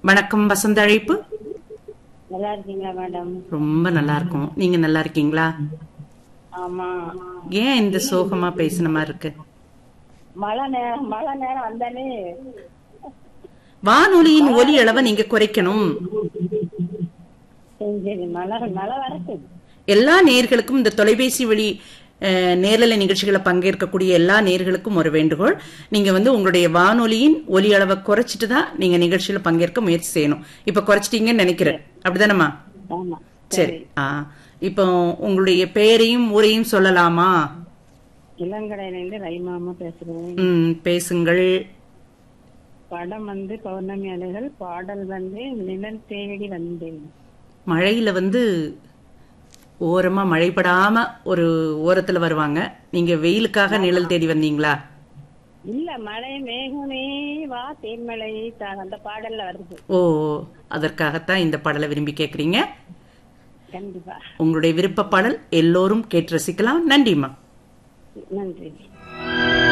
வணக்கம் வசந்த அழைப்பு நல்லா இருக்கீங்களா மேடம் ரொம்ப நல்லா இருக்கும் நீங்க நல்லா இருக்கீங்களா ஆமா ஏன் இந்த சோகமா பேசின மாதிரி இருக்கு மழை நேரம் மழை நேரம் வந்தாலே வானொலியின் ஒலி அளவை நீங்க குறைக்கணும் சரி சரி மழை மழை வரட்டு எல்லா நேர்களுக்கும் இந்த தொலைபேசி வழி அஹ், நேரலை நிகழ்ச்சிகளை பங்கேற்கக்கூடிய எல்லா நேர்களுக்கும் ஒரு வேண்டுகோள் நீங்க வந்து உங்களுடைய வானொலியின் ஒலி அளவை குறைச்சிட்டு தான் நீங்க நிகழ்ச்சியில பங்கேற்க முயற்சி செய்யணும் இப்ப குறைச்சிட்டீங்கன்னு நினைக்கிறேன் அப்படிதானம்மா ஆமா சரி ஆ இப்போ உங்களுடைய பெயரையும் ஊரையும் சொல்லலாமா இளங்கடையில இருந்து ரைமாமா பேசுறேன் ம் பேசுங்கள் படம் வந்து பௌர்ணமி அலைகள் பாடல் வந்து நிழல் தேடி வந்தேன் மழையில வந்து ஓரமா மழைப்படாம ஒரு ஓரத்துல வருவாங்க நீங்க வெயிலுக்காக நிழல் தேடி வந்தீங்களா இல்ல மழை மேகமே வா தேன்மலை தா- அந்த பாடல்ல வருது ஓ அதற்காகத்தான் இந்த பாடலை விரும்பி கேக்குறீங்க கண்டிப்பா உங்களுடைய விருப்ப பாடல் எல்லோரும் கேட்டு ரசிக்கலாம் நன்றிம்மா நன்றி